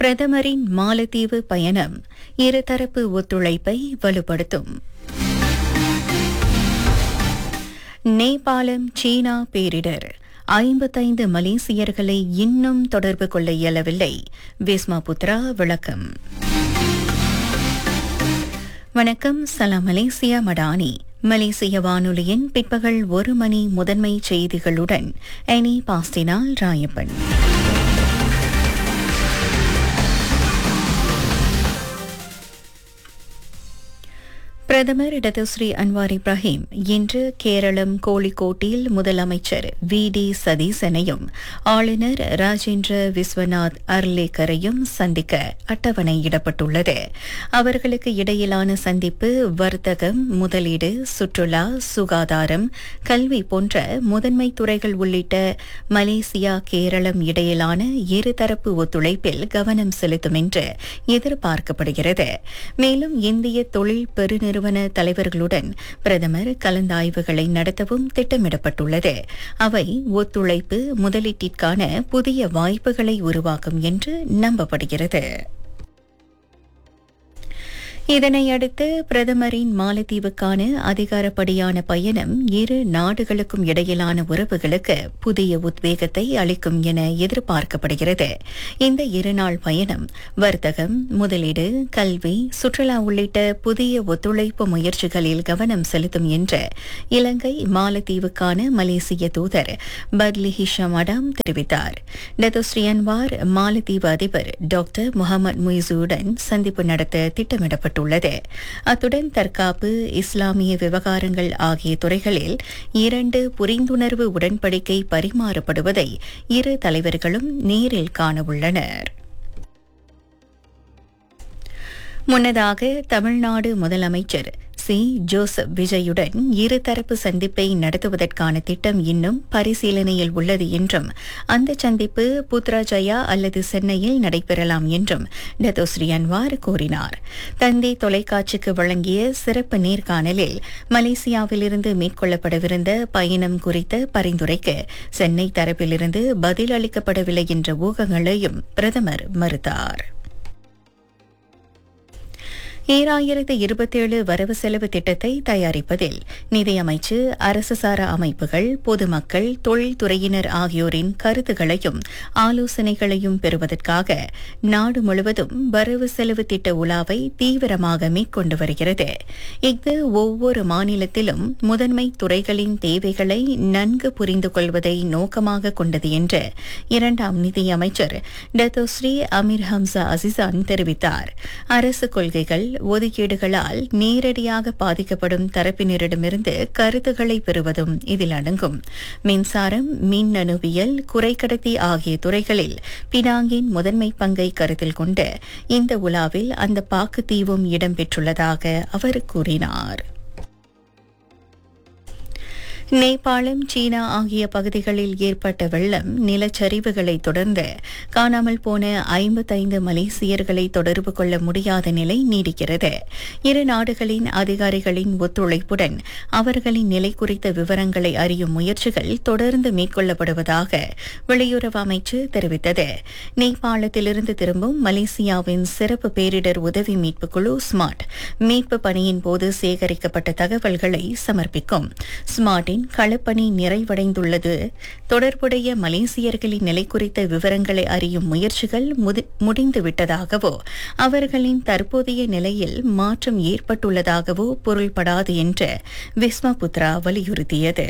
பிரதமரின் மாலத்தீவு பயணம் இருதரப்பு ஒத்துழைப்பை வலுப்படுத்தும் நேபாளம் சீனா பேரிடர் ஐம்பத்தைந்து மலேசியர்களை இன்னும் தொடர்பு கொள்ள இயலவில்லை விஸ்மா புத்ரா விளக்கம் வணக்கம் சலாம் மலேசியா மடானி மலேசிய வானொலியின் பிற்பகல் ஒரு மணி முதன்மை செய்திகளுடன் எனி பாஸ்டினால் ராயப்பன் பிரதமர் டத்துஸ்ரீ அன்வார் இப்ராஹிம் இன்று கேரளம் கோழிக்கோட்டில் முதலமைச்சர் வி டி சதீசனையும் ஆளுநர் ராஜேந்திர விஸ்வநாத் அர்லேக்கரையும் சந்திக்க அட்டவணையிடப்பட்டுள்ளது அவர்களுக்கு இடையிலான சந்திப்பு வர்த்தகம் முதலீடு சுற்றுலா சுகாதாரம் கல்வி போன்ற முதன்மை துறைகள் உள்ளிட்ட மலேசியா கேரளம் இடையிலான இருதரப்பு ஒத்துழைப்பில் கவனம் செலுத்தும் என்று எதிர்பார்க்கப்படுகிறது மேலும் இந்திய தொழில் பெருநிறுவன நிறுவன தலைவர்களுடன் பிரதமர் கலந்தாய்வுகளை நடத்தவும் திட்டமிடப்பட்டுள்ளது அவை ஒத்துழைப்பு முதலீட்டிற்கான புதிய வாய்ப்புகளை உருவாக்கும் என்று நம்பப்படுகிறது இதனையடுத்து பிரதமரின் மாலத்தீவுக்கான அதிகாரப்படியான பயணம் இரு நாடுகளுக்கும் இடையிலான உறவுகளுக்கு புதிய உத்வேகத்தை அளிக்கும் என எதிர்பார்க்கப்படுகிறது இந்த இருநாள் பயணம் வர்த்தகம் முதலீடு கல்வி சுற்றுலா உள்ளிட்ட புதிய ஒத்துழைப்பு முயற்சிகளில் கவனம் செலுத்தும் என்று இலங்கை மாலத்தீவுக்கான மலேசிய தூதர் பத்லி ஹிஷாம் அடாம் தெரிவித்தார் டெதோஸ்ரீ அன்வார் மாலத்தீவு அதிபர் டாக்டர் முகமது முய்சுடன் சந்திப்பு நடத்த திட்டமிடப்பட்டுள்ளது உள்ளது அத்துடன் தற்காப்பு இஸ்லாமிய விவகாரங்கள் ஆகிய துறைகளில் இரண்டு புரிந்துணர்வு உடன்படிக்கை பரிமாறப்படுவதை இரு தலைவர்களும் நேரில் காணவுள்ளனர் முன்னதாக தமிழ்நாடு முதலமைச்சர் சி ஜோசப் விஜயுடன் இருதரப்பு சந்திப்பை நடத்துவதற்கான திட்டம் இன்னும் பரிசீலனையில் உள்ளது என்றும் அந்த சந்திப்பு புத்ராஜயா அல்லது சென்னையில் நடைபெறலாம் என்றும் டத்தோஸ்ரீ அன்வார் கூறினார் தந்தி தொலைக்காட்சிக்கு வழங்கிய சிறப்பு நேர்காணலில் மலேசியாவிலிருந்து மேற்கொள்ளப்படவிருந்த பயணம் குறித்த பரிந்துரைக்கு சென்னை தரப்பிலிருந்து பதில் அளிக்கப்படவில்லை என்ற ஊகங்களையும் பிரதமர் மறுத்தார் ஈராயிரத்து இருபத்தேழு வரவு செலவு திட்டத்தை தயாரிப்பதில் நிதியமைச்சு அரசு சாரா அமைப்புகள் பொதுமக்கள் தொழில்துறையினர் ஆகியோரின் கருத்துகளையும் ஆலோசனைகளையும் பெறுவதற்காக நாடு முழுவதும் வரவு செலவு திட்ட உலாவை தீவிரமாக மேற்கொண்டு வருகிறது இஃது ஒவ்வொரு மாநிலத்திலும் முதன்மை துறைகளின் தேவைகளை நன்கு புரிந்து கொள்வதை நோக்கமாக கொண்டது என்று இரண்டாம் நிதியமைச்சர் டத்தோஸ்ரீ அமீர் ஹம்சா அசிசான் தெரிவித்தார் அரசு கொள்கைகள் ஒதுக்கீடுகளால் நேரடியாக பாதிக்கப்படும் தரப்பினரிடமிருந்து கருத்துக்களை பெறுவதும் இதில் அடங்கும் மின்சாரம் மின்னணுவியல் குறைக்கடத்தி ஆகிய துறைகளில் பினாங்கின் முதன்மை பங்கை கருத்தில் கொண்டு இந்த உலாவில் அந்த பாக்குத்தீவும் இடம்பெற்றுள்ளதாக அவர் கூறினார் நேபாளம் சீனா ஆகிய பகுதிகளில் ஏற்பட்ட வெள்ளம் நிலச்சரிவுகளை தொடர்ந்து காணாமல் போன ஐம்பத்தைந்து மலேசியர்களை தொடர்பு கொள்ள முடியாத நிலை நீடிக்கிறது இரு நாடுகளின் அதிகாரிகளின் ஒத்துழைப்புடன் அவர்களின் நிலை குறித்த விவரங்களை அறியும் முயற்சிகள் தொடர்ந்து மேற்கொள்ளப்படுவதாக வெளியுறவு அமைச்சு தெரிவித்தது நேபாளத்திலிருந்து திரும்பும் மலேசியாவின் சிறப்பு பேரிடர் உதவி மீட்பு குழு ஸ்மார்ட் மீட்பு பணியின் போது சேகரிக்கப்பட்ட தகவல்களை சமர்ப்பிக்கும் ஸ்மார்ட்டின் களப்பணி நிறைவடைந்துள்ளது தொடர்புடைய மலேசியர்களின் நிலை குறித்த விவரங்களை அறியும் முயற்சிகள் முடிந்துவிட்டதாகவோ அவர்களின் தற்போதைய நிலையில் மாற்றம் ஏற்பட்டுள்ளதாகவோ பொருள்படாது என்று விஸ்மா புத்ரா வலியுறுத்தியது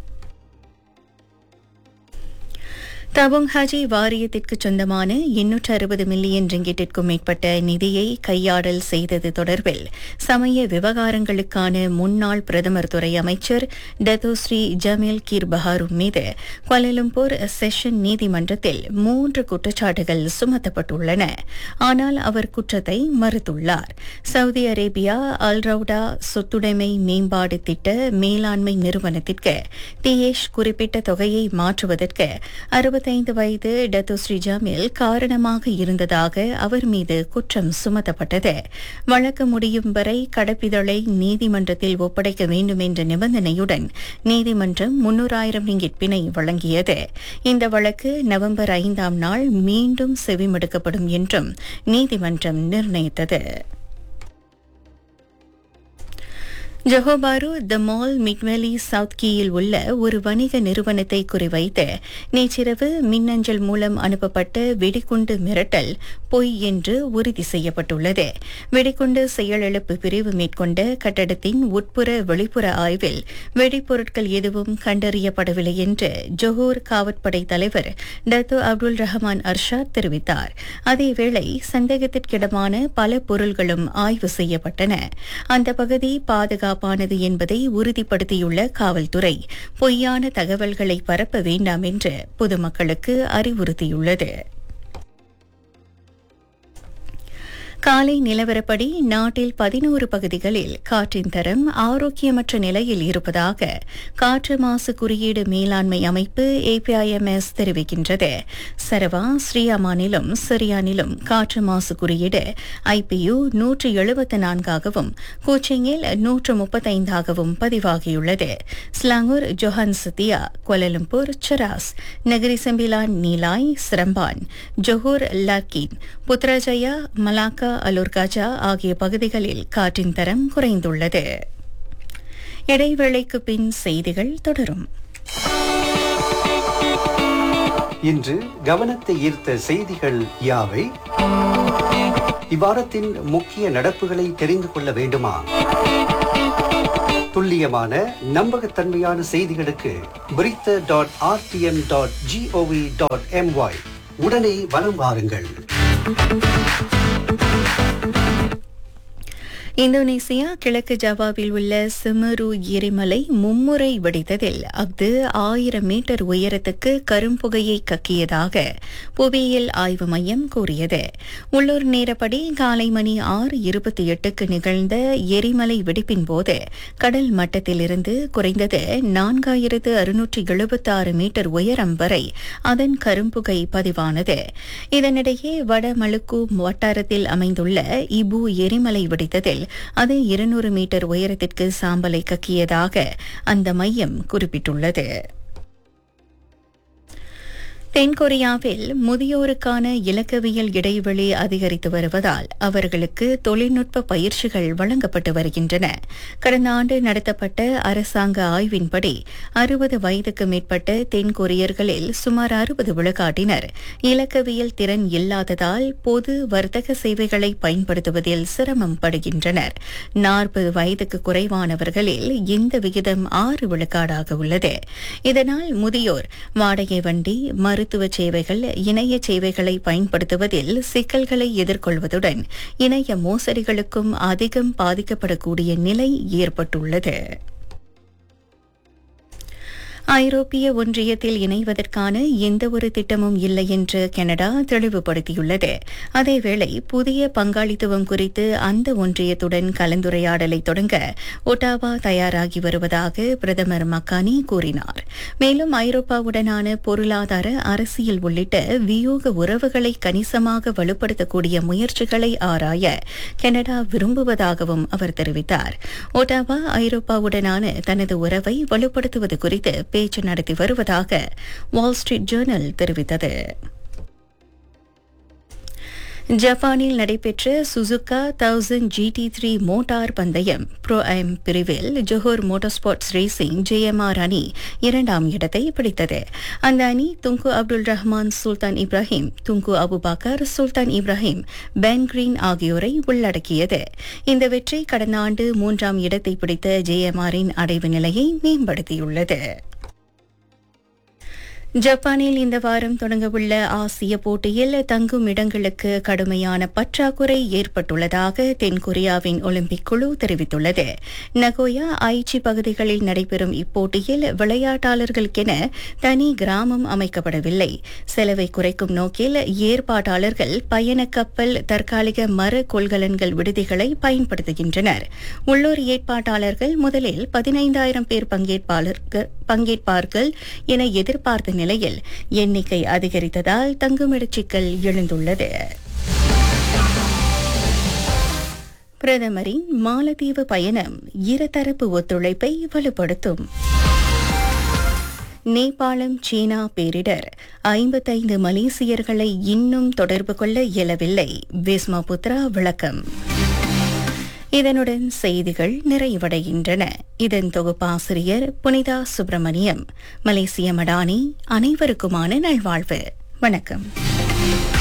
தபுங் ஹஜி வாரியத்திற்கு சொந்தமான எண்ணூற்று அறுபது மில்லியன் ரிங்கிட்டிற்கும் மேற்பட்ட நிதியை கையாடல் செய்தது தொடர்பில் சமய விவகாரங்களுக்கான முன்னாள் பிரதமர் துறை அமைச்சர் டத்தோஸ்ரீ ஜமீல் கீர் பஹாரும் மீது கோலாலம்பூர் செஷன் நீதிமன்றத்தில் மூன்று குற்றச்சாட்டுகள் சுமத்தப்பட்டுள்ளன ஆனால் அவர் குற்றத்தை மறுத்துள்ளார் சவுதி அரேபியா அல்ரவுடா சொத்துடைமை மேம்பாடு திட்ட மேலாண்மை நிறுவனத்திற்கு தியேஷ் குறிப்பிட்ட தொகையை மாற்றுவதற்கு அறுபத்தி எழுபத்தைந்து வயது டத்துஸ்ரீ ஜாமில் காரணமாக இருந்ததாக அவர் மீது குற்றம் சுமத்தப்பட்டது வழக்கு முடியும் வரை கடப்பிதழை நீதிமன்றத்தில் ஒப்படைக்க வேண்டும் என்ற நிபந்தனையுடன் நீதிமன்றம் முன்னூறாயிரம் ரிங்கிட் பிணை வழங்கியது இந்த வழக்கு நவம்பர் ஐந்தாம் நாள் மீண்டும் செவிமடுக்கப்படும் என்றும் நீதிமன்றம் நிர்ணயித்தது ஜொஹோபாரு த மால் மிக்வெலி சவுத் கீயில் உள்ள ஒரு வணிக நிறுவனத்தை குறிவைத்து நேற்றிரவு மின்னஞ்சல் மூலம் அனுப்பப்பட்ட வெடிகுண்டு மிரட்டல் பொய் என்று உறுதி செய்யப்பட்டுள்ளது வெடிகுண்டு செயலிழப்பு பிரிவு மேற்கொண்ட கட்டடத்தின் உட்புற வெளிப்புற ஆய்வில் வெடிப்பொருட்கள் எதுவும் கண்டறியப்படவில்லை என்று ஜொஹூர் காவற்படை தலைவர் டத்து அப்துல் ரஹ்மான் அர்ஷாத் தெரிவித்தார் அதேவேளை சந்தேகத்திற்கிடமான பல பொருள்களும் ஆய்வு செய்யப்பட்டன அந்த பகுதி பாதுகாப்பு பாதுகாப்பானது என்பதை உறுதிப்படுத்தியுள்ள காவல்துறை பொய்யான தகவல்களை பரப்ப வேண்டாம் என்று பொதுமக்களுக்கு அறிவுறுத்தியுள்ளது காலை நிலவரப்படி நாட்டில் பதினோரு பகுதிகளில் காற்றின் தரம் ஆரோக்கியமற்ற நிலையில் இருப்பதாக காற்று மாசு குறியீடு மேலாண்மை அமைப்பு ஏபிஐஎம்எஸ் தெரிவிக்கின்றது சரவா ஸ்ரீயாமானிலும் சிரியானிலும் காற்று மாசு குறியீடு ஐபியு நூற்று எழுபத்து நான்காகவும் கூச்சிங்கில் நூற்று முப்பத்தைந்தாகவும் பதிவாகியுள்ளது Selangor Johan Setia Kuala Lumpur Cheras Negeri Sembilan Nilai Seremban Johor Larkin Putrajaya Malacca Alor Gajah ஆகிய பகுதிகளில் காற்றின் தரம் குறைந்துள்ளது இடைவேளைக்கு பின் செய்திகள் தொடரும் இன்று கவனத்தை ஈர்த்த செய்திகள் யாவை இவ்வாரத்தின் முக்கிய நடப்புகளை தெரிந்து கொள்ள வேண்டுமா துல்லியமான நம்பகத்தன்மையான செய்திகளுக்கு Berita dot RTM dot GOV dot MY உடனே வலம் வாருங்கள் இந்தோனேசியா கிழக்கு ஜாவாவில் உள்ள சிமரு எரிமலை மும்முறை வெடித்ததில் அஃது ஆயிரம் மீட்டர் உயரத்துக்கு கரும்புகையை கக்கியதாக புவியியல் ஆய்வு மையம் கூறியது உள்ளூர் நேரப்படி காலை மணி ஆறு இருபத்தி எட்டுக்கு நிகழ்ந்த எரிமலை வெடிப்பின் போது கடல் மட்டத்திலிருந்து குறைந்தது நான்காயிரத்து அறுநூற்றி எழுபத்தி ஆறு மீட்டர் உயரம் வரை அதன் கரும்புகை பதிவானது இதனிடையே வட மலுக்கு வட்டாரத்தில் அமைந்துள்ள இபு எரிமலை வெடித்ததில் அது இருநூறு மீட்டர் உயரத்திற்கு சாம்பலை கக்கியதாக அந்த மையம் குறிப்பிட்டுள்ளது தென்கொரியாவில் முதியோருக்கான இலக்கவியல் இடைவெளி அதிகரித்து வருவதால் அவர்களுக்கு தொழில்நுட்ப பயிற்சிகள் வழங்கப்பட்டு வருகின்றன கடந்த ஆண்டு நடத்தப்பட்ட அரசாங்க ஆய்வின்படி அறுபது வயதுக்கு மேற்பட்ட தென்கொரியர்களில் சுமார் அறுபது விழுக்காட்டினர் இலக்கவியல் திறன் இல்லாததால் பொது வர்த்தக சேவைகளை பயன்படுத்துவதில் சிரமம் படுகின்றனர் நாற்பது வயதுக்கு குறைவானவர்களில் இந்த விகிதம் ஆறு விழுக்காடாக உள்ளது இதனால் முதியோர் வாடகை வண்டி மருத்துவ சேவைகள் இணைய சேவைகளை பயன்படுத்துவதில் சிக்கல்களை எதிர்கொள்வதுடன் இணைய மோசடிகளுக்கும் அதிகம் பாதிக்கப்படக்கூடிய நிலை ஏற்பட்டுள்ளது ஐரோப்பிய ஒன்றியத்தில் இணைவதற்கான எந்தவொரு திட்டமும் இல்லை என்று கனடா தெளிவுபடுத்தியுள்ளது அதேவேளை புதிய பங்காளித்துவம் குறித்து அந்த ஒன்றியத்துடன் கலந்துரையாடலை தொடங்க ஒட்டாவா தயாராகி வருவதாக பிரதமர் மக்கானி கூறினார் மேலும் ஐரோப்பாவுடனான பொருளாதார அரசியல் உள்ளிட்ட வியூக உறவுகளை கணிசமாக வலுப்படுத்தக்கூடிய முயற்சிகளை ஆராய கனடா விரும்புவதாகவும் அவர் தெரிவித்தார் ஒட்டாவா ஐரோப்பாவுடனான தனது உறவை வலுப்படுத்துவது குறித்து பேச்சு நடத்தி வருவதாக வால் ஸ்ட்ரீட் ஜேர்னல் தெரிவித்தது ஜப்பானில் நடைபெற்ற Suzuka thousand GT three motor பந்தயம் ப்ரோ எம் பிரிவில் Johor motor sports racing JMR அணி இரண்டாம் இடத்தை பிடித்தது அந்த அணி Tunku Abdul Rahman Sultan Ibrahim Tunku Abubakar Sultan Ibrahim Ben Green ஆகியோரை உள்ளடக்கியது இந்த வெற்றி கடந்த ஆண்டு மூன்றாம் இடத்தை பிடித்த ஜேஎம்ஆரின் அடைவு நிலையை மேம்படுத்தியுள்ளது ஜப்பானில் இந்த வாரம் தொடங்கவுள்ள ஆசிய போட்டியில் தங்கும் இடங்களுக்கு கடுமையான பற்றாக்குறை ஏற்பட்டுள்ளதாக தென்கொரியாவின் ஒலிம்பிக் குழு தெரிவித்துள்ளது நகோயா ஐச்சி பகுதிகளில் நடைபெறும் இப்போட்டியில் விளையாட்டாளர்களுக்கென தனி கிராமம் அமைக்கப்படவில்லை செலவை குறைக்கும் நோக்கில் ஏற்பாட்டாளர்கள் பயண கப்பல் தற்காலிக மர கொள்கலன்கள் விடுதிகளை பயன்படுத்துகின்றனர் உள்ளூர் ஏற்பாட்டாளர்கள் முதலில் பதினைந்தாயிரம் பேர் பங்கேற்பாளர்கள் பங்கேற்பார்கள் என எதிர்பார்த்த நிலையில் எண்ணிக்கை அதிகரித்ததால் தங்குமிடச் சிக்கல் எழுந்துள்ளது பிரதமரின் மாலத்தீவு பயணம் இருதரப்பு ஒத்துழைப்பை வலுப்படுத்தும் நேபாளம் சீனா பேரிடர் ஐம்பத்தைந்து மலேசியர்களை இன்னும் தொடர்பு கொள்ள இயலவில்லை விஸ்மா புத்ரா விளக்கம் இதனுடன் செய்திகள் நிறைவடைகின்றன இதன் தொகுப்பாசிரியர் புனிதா சுப்பிரமணியம் மலேசிய மடானி அனைவருக்குமான நல்வாழ்வு வணக்கம்